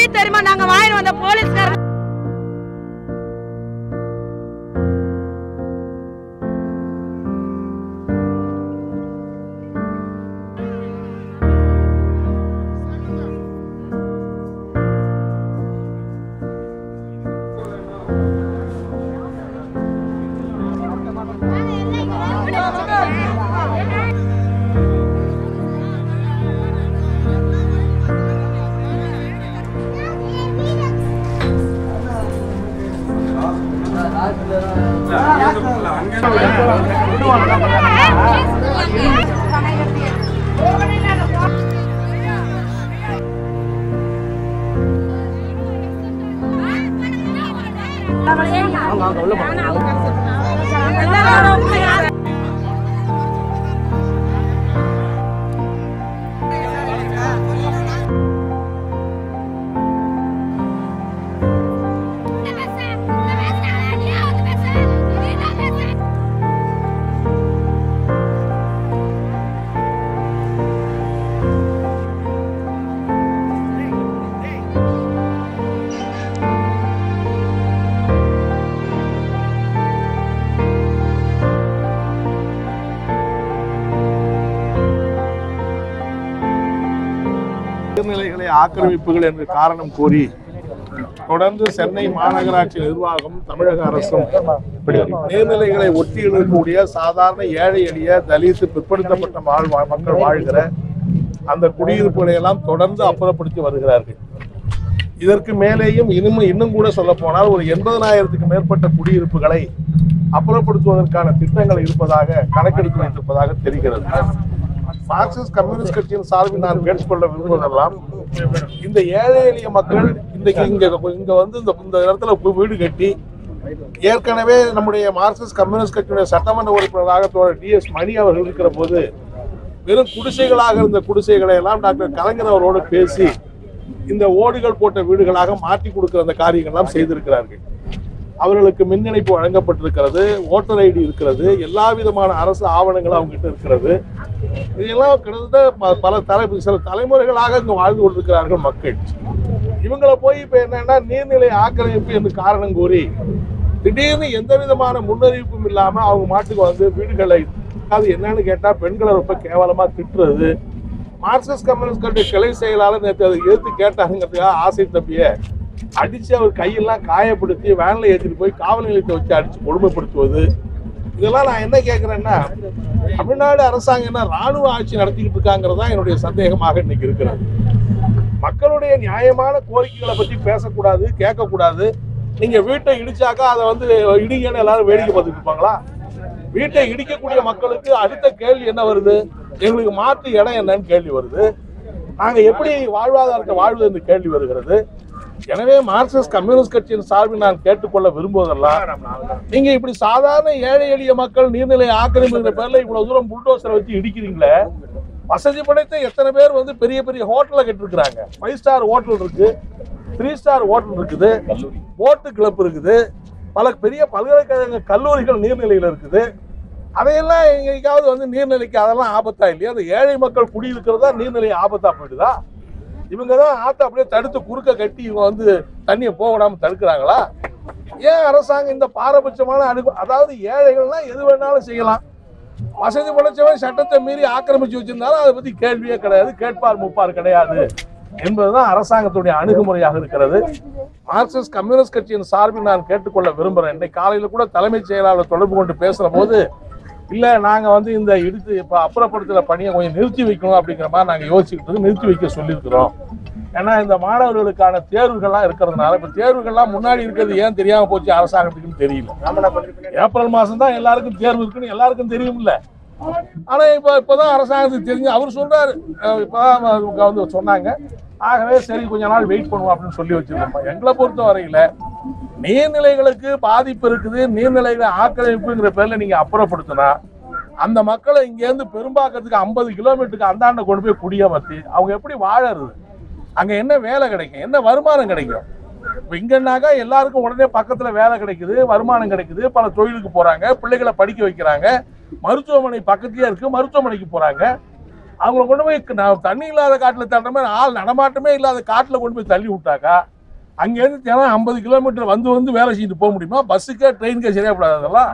தெரியுமா நாங்க வாங்கிட்டு வந்த போலீஸ்கார நீர்நிலைகளை ஆக்கிரமிப்புகள் என்று காரணம் கூறி தொடர்ந்து சென்னை மாநகராட்சி நிர்வாகம் தமிழக அரசும் நீர்நிலைகளை ஒட்டி இருக்கக்கூடிய சாதாரண ஏழை எளிய தலித் பிற்படுத்தப்பட்ட வாழ் வா- மக்கள் வாழ்கிற அந்த குடியிருப்புகளை எல்லாம் தொடர்ந்து அப்புறப்படுத்தி வருகிறார்கள் இதற்கு மேலேயும் இன்னும் இன்னும் கூட சொல்ல போனால் ஒரு எண்பதனாயிரத்துக்கு மேற்பட்ட குடியிருப்புகளை அப்புறப்படுத்துவதற்கான திட்டங்கள் இருப்பதாக கணக்கெடுத்து வைத்திருப்பதாக தெரிகிறது மார்க்சிஸ்ட் கம்யூனிஸ்ட் கட்சியின் சார்பில் நான் கேட்டுக்கொள்ள விரும்புவதெல்லாம் இந்த ஏழை எளிய மக்கள் இன்றைக்கு இங்க இங்க வந்து இந்த இந்த இடத்துல போய் வீடு கட்டி ஏற்கனவே நம்முடைய மார்க்சிஸ்ட் கம்யூனிஸ்ட் கட்சியுடைய சட்டமன்ற உறுப்பினராக தோழர் டி எஸ் மணி அவர்கள் இருக்கிற போது வெறும் குடிசைகளாக இருந்த குடிசைகளை எல்லாம் டாக்டர் கலைஞர் அவரோடு பேசி இந்த ஓடுகள் போட்ட வீடுகளாக மாற்றி கொடுக்கிற அந்த காரியங்கள்லாம் செய்திருக்கிறார்கள் அவர்களுக்கு மின் இணைப்பு வழங்கப்பட்டிருக்கிறது ஓட்டர் ஐடி இருக்கிறது எல்லா விதமான அரசு ஆவணங்களும் அவங்க கிட்ட இருக்கிறது இதெல்லாம் கிட்டத்தட்ட ப- பல தலை சில தலைமுறைகளாக இங்கு வாழ்ந்து கொண்டிருக்கிறார்கள் மக்கள் இவங்களை போய் இப்ப என்னன்னா நீர்நிலை ஆக்கிரமிப்பு என்று காரணம் கூறி திடீர்னு எந்த விதமான முன்னறிவிப்பும் இல்லாம அவங்க மாட்டுக்கு வந்து வீடுகளை அது என்னன்னு கேட்டா பெண்களை ரொம்ப கேவலமா திட்டுறது மார்க்சிஸ்ட் கம்யூனிஸ்ட் கட்சி கிளை செயலாளர் நேற்று அதை எதிர்த்து கேட்டாங்கிறதுக்காக ஆசை தம்பிய அடிச்சு அவர் கையெல்லாம் காயப்படுத்தி வேன்ல ஏற்றிட்டு போய் காவல் நிலையத்தை வச்சு அடிச்சு கொடுமைப்படுத்துவது இதெல்லாம் நான் என்ன கேட்கிறேன்னா தமிழ்நாடு அரசாங்கம் என்ன ராணுவ ஆட்சி நடத்திக்கிட்டு இருக்காங்கிறது தான் என்னுடைய சந்தேகமாக இன்னைக்கு இருக்கிறது மக்களுடைய நியாயமான கோரிக்கைகளை பத்தி பேசக்கூடாது கேட்கக்கூடாது நீங்க வீட்டை இடிச்சாக்கா அதை வந்து இடிங்கன்னு எல்லாரும் வேடிக்கை பார்த்துட்டு இருப்பாங்களா வீட்டை இடிக்கக்கூடிய மக்களுக்கு அடுத்த கேள்வி என்ன வருது எங்களுக்கு மாற்று இடம் என்னன்னு கேள்வி வருது நாங்க எப்படி வாழ்வாதாரத்தை வாழ்வது என்று கேள்வி வருகிறது எனவே மார்க்சிஸ்ட் கம்யூனிஸ்ட் கட்சியின் சார்பில் நான் கேட்டுக்கொள்ள விரும்புவதெல்லாம் நீங்க இப்படி சாதாரண ஏழை எளிய மக்கள் நீர்நிலை ஆக்கிரமிக்கிற பேர்ல இவ்வளவு தூரம் புல்டோசரை வச்சு இடிக்கிறீங்களே வசதி படைத்த எத்தனை பேர் வந்து பெரிய பெரிய ஹோட்டலை கட்டிருக்கிறாங்க ஃபைவ் ஸ்டார் ஹோட்டல் இருக்கு த்ரீ ஸ்டார் ஹோட்டல் இருக்குது போட்டு கிளப் இருக்குது பல பெரிய பல்கலைக்கழக கல்லூரிகள் நீர்நிலையில் இருக்குது அதையெல்லாம் எங்கேயாவது வந்து நீர்நிலைக்கு அதெல்லாம் ஆபத்தா இல்லையா அந்த ஏழை மக்கள் குடியிருக்கிறதா நீர்நிலை ஆபத்தா போயிடுதா இவங்க தான் ஆத்த அப்படியே தடுத்து குறுக்க கட்டி இவங்க வந்து தண்ணியை போக விடாம தடுக்கிறாங்களா ஏன் அரசாங்கம் இந்த பாரபட்சமான அணுகு அதாவது ஏழைகள்லாம் எது வேணாலும் செய்யலாம் வசதி படைச்சவன் சட்டத்தை மீறி ஆக்கிரமிச்சு வச்சிருந்தாலும் அதை பத்தி கேள்வியே கிடையாது கேட்பார் முப்பார் கிடையாது என்பதுதான் அரசாங்கத்துடைய அணுகுமுறையாக இருக்கிறது மார்க்சிஸ்ட் கம்யூனிஸ்ட் கட்சியின் சார்பில் நான் கேட்டுக்கொள்ள விரும்புகிறேன் இன்னைக்கு காலையில் கூட தலைமைச் செயலாளர் தொடர்பு கொண்டு பேசுகிற போது இல்லை நாங்கள் வந்து இந்த இடித்து இப்போ அப்புறப்படுத்துகிற பணியை கொஞ்சம் நிறுத்தி வைக்கணும் அப்படிங்கிற மாதிரி நாங்கள் யோசிச்சுக்கிட்டு இருக்கோம், நிறுத்தி வைக்க சொல்லியிருக்கிறோம் ஏன்னா இந்த மாணவர்களுக்கான தேர்வுகள்லாம் இருக்கிறதுனால இப்போ தேர்வுகள்லாம் முன்னாடி இருக்கிறது ஏன் தெரியாமல் போச்சு அரசாங்கத்துக்குன்னு தெரியல ஏப்ரல் மாதம் தான் எல்லாருக்கும் தேர்வு இருக்குன்னு எல்லாருக்கும் தெரியும்ல ஆனா இப்போ இப்போதான் அரசாங்கத்துக்கு தெரிஞ்சு அவர் சொல்றாரு அஹ் இப்பதான் அவங்க வந்து சொன்னாங்க ஆகவே சரி கொஞ்ச நாள் வெயிட் பண்ணுவோம் அப்படின்னு சொல்லி வச்சிருக்கோம் எங்களை பொறுத்த வரையில நீர்நிலைகளுக்கு பாதிப்பு இருக்குது நீர்நிலைகளை ஆக்கிரமிப்புங்கிற பேர்ல நீங்க அப்புறப்படுத்தினா அந்த மக்களை இங்கேருந்து பெரும்பாக்கத்துக்கு ஐம்பது கிலோமீட்டருக்கு அந்தாண்ட கொண்டு போய் குடியமர்த்தி அவங்க எப்படி வாழறது அங்க என்ன வேலை கிடைக்கும் என்ன வருமானம் கிடைக்கும் இப்போ இங்கன்னாக்கா எல்லாருக்கும் உடனே பக்கத்துல வேலை கிடைக்குது வருமானம் கிடைக்குது பல தொழிலுக்கு போறாங்க பிள்ளைகளை படிக்க வைக்கிறாங்க மருத்துவமனை பக்கத்துலயே இருக்கு மருத்துவமனைக்கு போறாங்க அவங்கள கொண்டு போய் நான் தண்ணி இல்லாத காட்டில் தள்ளுற மாதிரி ஆள் நடமாட்டமே இல்லாத காட்டில் கொண்டு போய் தள்ளி விட்டாக்கா அங்கேருந்து தினம் ஐம்பது கிலோமீட்டர் வந்து வந்து வேலை செஞ்சுட்டு போக முடியுமா பஸ்ஸுக்கே ட்ரெயினுக்கே சரியாப்படாதெல்லாம்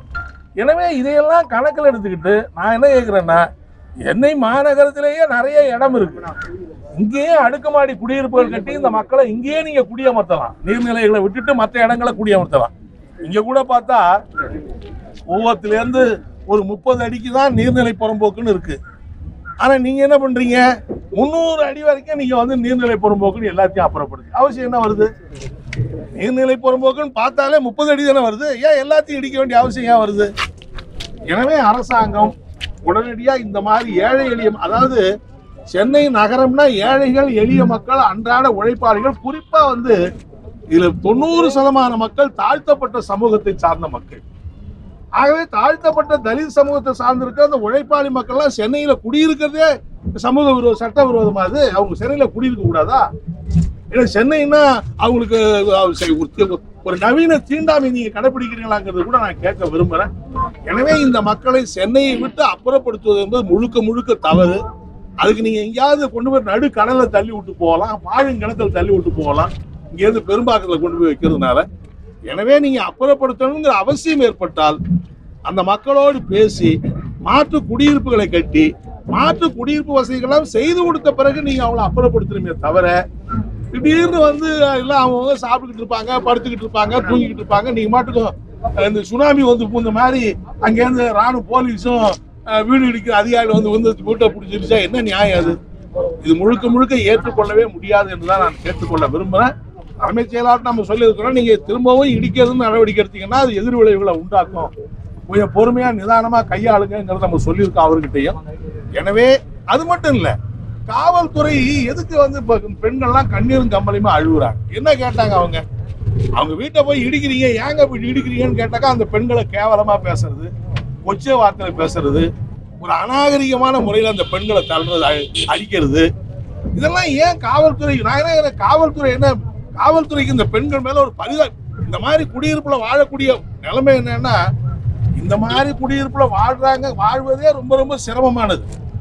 எனவே இதையெல்லாம் கணக்கில் எடுத்துக்கிட்டு நான் என்ன கேட்குறேன்னா சென்னை மாநகரத்திலேயே நிறைய இடம் இருக்கு இங்கேயே அடுக்குமாடி குடியிருப்புகள் கட்டி இந்த மக்களை இங்கேயே நீங்க குடியமர்த்தலாம் நீர்நிலைகளை விட்டுட்டு மற்ற இடங்களை குடியமர்த்தலாம் இங்க கூட பார்த்தா ஒவ்வொருத்திலேருந்து ஒரு முப்பது அடிக்கு தான் நீர்நிலை புறம்போக்குன்னு இருக்கு ஆனா நீங்க என்ன பண்றீங்க முந்நூறு அடி வரைக்கும் நீங்க வந்து நீர்நிலை புறம்போக்குன்னு எல்லாத்தையும் அப்புறப்படுது அவசியம் என்ன வருது நீர்நிலை புறம்போக்குன்னு பார்த்தாலே முப்பது அடி தானே வருது ஏன் எல்லாத்தையும் இடிக்க வேண்டிய அவசியம் ஏன் வருது எனவே அரசாங்கம் உடனடியா இந்த மாதிரி ஏழை எளிய அதாவது சென்னை நகரம்னா ஏழைகள் எளிய மக்கள் அன்றாட உழைப்பாளிகள் குறிப்பா வந்து இதுல தொண்ணூறு சதமான மக்கள் தாழ்த்தப்பட்ட சமூகத்தை சார்ந்த மக்கள் ஆகவே தாழ்த்தப்பட்ட தலித் சமூகத்தை சார்ந்திருக்க அந்த உழைப்பாளி மக்கள்லாம் சென்னையில குடியிருக்கிறதே சமூக விரோத சட்ட விரோதமா அது அவங்க சென்னையில குடியிருக்க கூடாதா ஏன்னா சென்னைன்னா அவங்களுக்கு அஹ், சரி, ஒரு- ஒரு நவீன தீண்டாமை நீங்க கடைபிடிக்கிறீங்களாங்கிறது கூட நான் கேட்க விரும்புறேன் எனவே இந்த மக்களை சென்னையை விட்டு அப்புறப்படுத்துவது என்பது முழுக்க முழுக்க தவறு அதுக்கு நீங்க எங்கேயாவது கொண்டு போய் நடு கடல்ல தள்ளி விட்டு போகலாம் பாழுங்கிணத்துல தள்ளி விட்டு போகலாம் இங்கேருந்து பெரும்பாக்கத்துல கொண்டு போய் வைக்கிறதுனால எனவே நீங்க அப்புறப்படுத்தணுங்கிற அவசியம் ஏற்பட்டால் அந்த மக்களோடு பேசி மாற்று குடியிருப்புகளை கட்டி மாற்று குடியிருப்பு வசதிகள்லாம் செய்து கொடுத்த பிறகு நீங்க அவங்கள அப்புறப்படுத்தணுமே தவிர திடீர்னு வந்து எல்லாம் அவங்க சாப்பிட்டுக்கிட்டு இருப்பாங்க படுத்துக்கிட்டு இருப்பாங்க தூங்கிக்கிட்டு இருப்பாங்க நீங்க மாட்டுக்கும் அஹ், இந்த சுனாமி வந்து பூந்த மாதிரி அங்கேருந்து ராணுவ போலீஸும் அஹ், வீடு இடிக்கிற அதிகாரிகள் வந்து வந்து வீட்டை பிடிச்சிருச்சா என்ன நியாயம் அது இது முழுக்க முழுக்க ஏற்றுக்கொள்ளவே முடியாது என்றுதான் நான் கேட்டுக்கொள்ள விரும்புறேன் தலைமைச் செயலாளர் நம்ம சொல்லியிருக்கிறோம் நீங்க திரும்பவும் இடிக்கிறதுன்னு நடவடிக்கை எடுத்தீங்கன்னா அது எதிர் விளைவுகளை உண்டாக்கும் கொஞ்சம் பொறுமையா நிதானமா கையாளுங்கிறத நம்ம சொல்லியிருக்கோம் அவர்கிட்டயும் எனவே அது மட்டும் இல்ல காவல்துறை எதுக்கு வந்து இப்ப பெண்கள்லாம் கண்ணீரும் கம்பளையுமா அழுகுறாங்க என்ன கேட்டாங்க அவங்க அவங்க வீட்டை போய் இடிக்கிறீங்க ஏங்க இப்படி இடிக்கிறீங்கன்னு கேட்டாக்கா அந்த பெண்களை கேவலமா பேசுறது கொச்சை வார்த்தையில பேசுறது ஒரு அநாகரிகமான முறையில் அந்த பெண்களை தள்ளுறது அழி- அடிக்கிறது இதெல்லாம் ஏன் காவல்துறை நான் என்ன கேக்குறேன், காவல்துறை என்ன காவல்துறைக்கு இந்த பெண்கள் மேல ஒரு பரிதா இந்த மாதிரி குடியிருப்புல வாழக்கூடிய நிலைமை என்னன்னா இந்த மாதிரி குடியிருப்புல வாழ்றாங்க வாழ்வதே ரொம்ப ரொம்ப சிரமமானது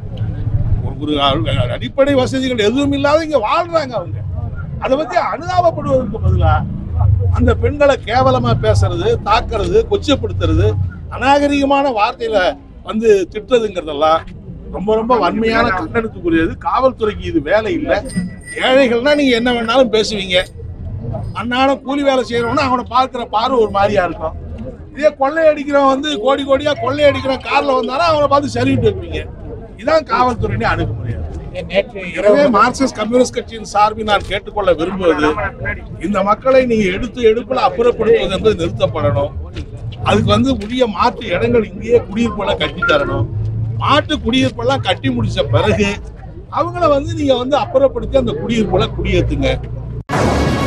ஒரு ஒரு அ- அடிப்படை வசதிகள் எதுவும் இல்லாத இங்க வாழ்றாங்க அவங்க அதை பத்தி அனுதாபப்படுவதற்கு பதிலா அந்த பெண்களை கேவலமா பேசுறது தாக்குறது கொச்சப்படுத்துறது அநாகரிகமான வார்த்தையில வந்து திட்டுறதுங்கிறதெல்லாம் ரொம்ப ரொம்ப வன்மையான கண்டனத்துக்குரியது காவல்துறைக்கு இது வேலை இல்லை ஏழைகள்னா நீங்க என்ன வேணாலும் பேசுவீங்க அன்னாடம் கூலி வேலை செய்யறவனா அவனை பார்க்கிற பார்வை ஒரு மாதிரியா இருக்கும் இதே கொள்ளை அடிக்கிறவன் வந்து கோடி கோடியா கொள்ளை அடிக்கிறவன் கார்ல வந்தானா அவனை பார்த்து சரிவிட்டு வைப்பீங்க இதான் காவல்துறையினே அணுகுமுறையா எனவே மார்க்சிஸ்ட் கம்யூனிஸ்ட் கட்சியின் சார்பில் நான் கேட்டுக்கொள்ள விரும்புவது இந்த மக்களை நீங்க எடுத்து எடுப்புல அப்புறப்படுத்துவது என்பது நிறுத்தப்படணும் அதுக்கு வந்து உரிய மாற்று இடங்கள் இங்கேயே குடியிருப்பெல்லாம் கட்டி தரணும் மாட்டு குடியிருப்பெல்லாம் கட்டி முடிச்ச பிறகு அவங்கள வந்து நீங்க வந்து அப்புறப்படுத்தி அந்த குடியிருப்புல குடியேத்துங்க